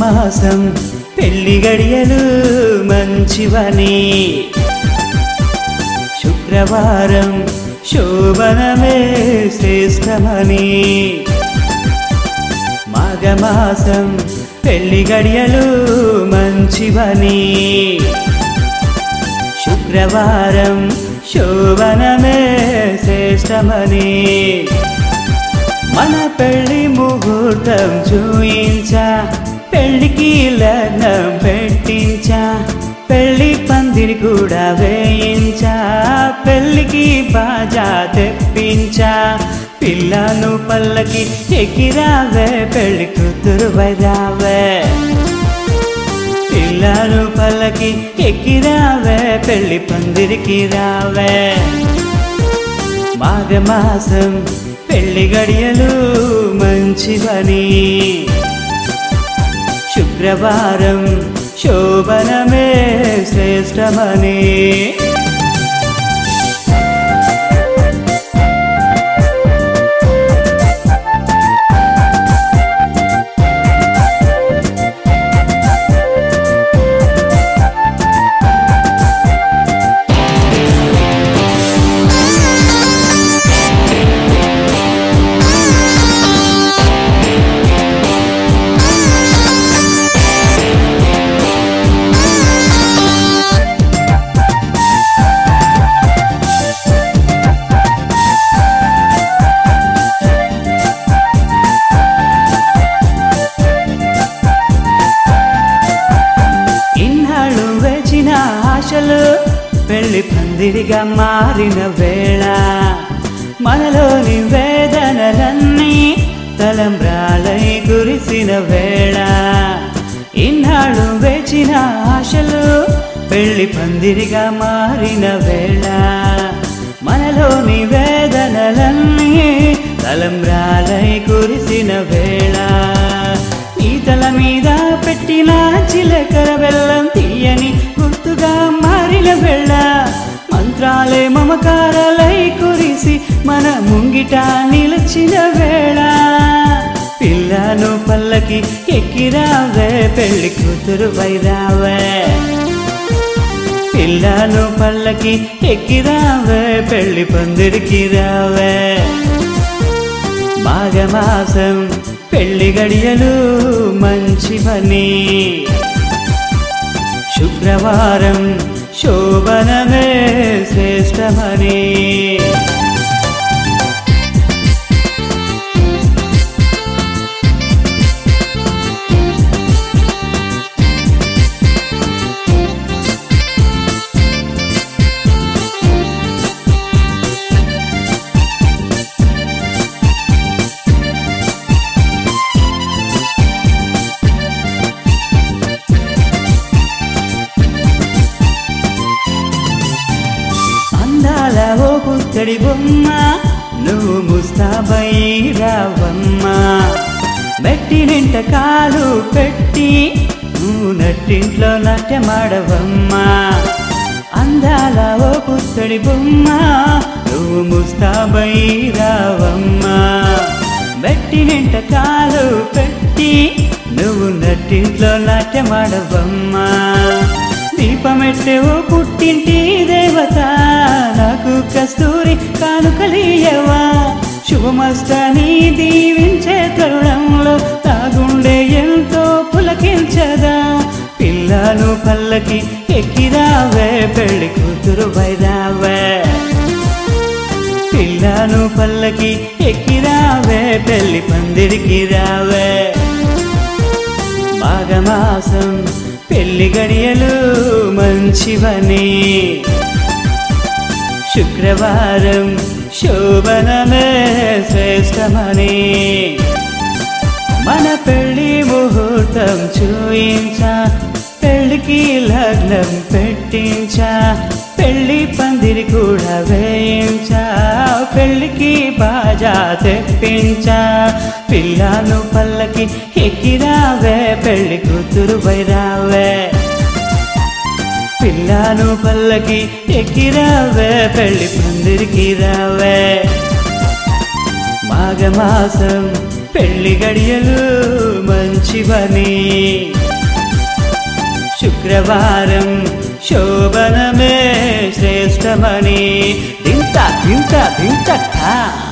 మాఘమాసం పెళ్లి గడియలు మంచివని శుక్రవారం శోభనమే శ్రేష్టమని మాఘమాసం పెళ్లి గడియలు మంచివని శుక్రవారం శోభనమే శ్రేష్టమని మన పెళ్లి ముహూర్తం చూయించా పెళ్లికి లగ్నం పెట్టించా పెళ్లి పందిరి కూడా వేయించా పెళ్లికి బాజా తెప్పించా పిల్లను పల్లకి ఎక్కిరావే పెళ్లి కూతురు రావే పిల్లను పల్లకి ఎక్కిరావే పెళ్లి పందిరికి రావే మాఘమాసం పెళ్లి గడియలు మంచివని శుక్రవారం శోభనమే శ్రేష్టమని ఇన్నాళ్ళు వేచిన ఆశలు పెళ్లి పందిరిగా మారిన వేళ మనలోని వేదనలన్నీ తలంబ్రాలై కురిసిన వేళ ఇన్నాళ్ళు వేచిన ఆశలు పెళ్లి పందిరిగా మారిన వేళ మనలోని వేదనలన్నీ తలంబ్రాలై కురిసిన వేళ ఈ తల మీద పెట్టిన చిలకర బెల్లం తీయని గుర్తుగా మారిన వెళ్ళ మంత్రాలే మమకారాలై కురిసి మన ముంగిట నిలిచిన వేళ పిల్లను పల్లకి ఎక్కిరావే పెళ్లి కూతురు వైరావే పిల్లను పల్లకి ఎక్కిరావే పెళ్లి పందిరికి రావే మాఘమాసం పెళ్లి గడియలు మంచివని శుక్రవారం శోభనమే శ్రేష్టమని అందాల ఓ పుత్తడి బొమ్మ నువ్వు ముస్తాబై రావమ్మా మెట్టి నింట కాలు పెట్టి నువ్వు నట్టింట్లో నాట్యమాడవమ్మా అందాల ఓ పుత్తడి బొమ్మ నువ్వు ముస్తాబై రావమ్మా మెట్టి నింట కాలు పెట్టి నువ్వు నట్టింట్లో నాట్యమాడవమ్మా దీపమెట్టెవో పుట్టింటి దేవత నాకు కస్తూరి కానుకలీయవా శుభమస్తాని దీవించే తరుణంలో తాగుండే ఎంతో పులకించదా పిల్లను పల్లకి ఎక్కిరావే పెళ్లి కూతురు వైరావే పిల్లను పల్లకి ఎక్కిరావే పెళ్లి పందిరికి రావే మాఘమాసం పెళ్లి గడియలు మంచివని శుక్రవారం శోభనమే శ్రేష్టమని మన పెళ్లి ముహూర్తం చూయించా పెళ్లికి లగ్నం పెట్టించా పెళ్లి పందిరి కూడా వేయించా పెళ్లికి బాజా తెప్పించా పిల్లను పల్లకి ఎక్కిరావే పెళ్లి కూతురు వైరావే పిల్లను పల్లకి ఎక్కిరావే పెళ్లి పందిరికి రావే మాఘమాసం పెళ్లి గడియలు మంచివని శుక్రవారం శోభనమే శ్రేష్టమని తింట తింట తింట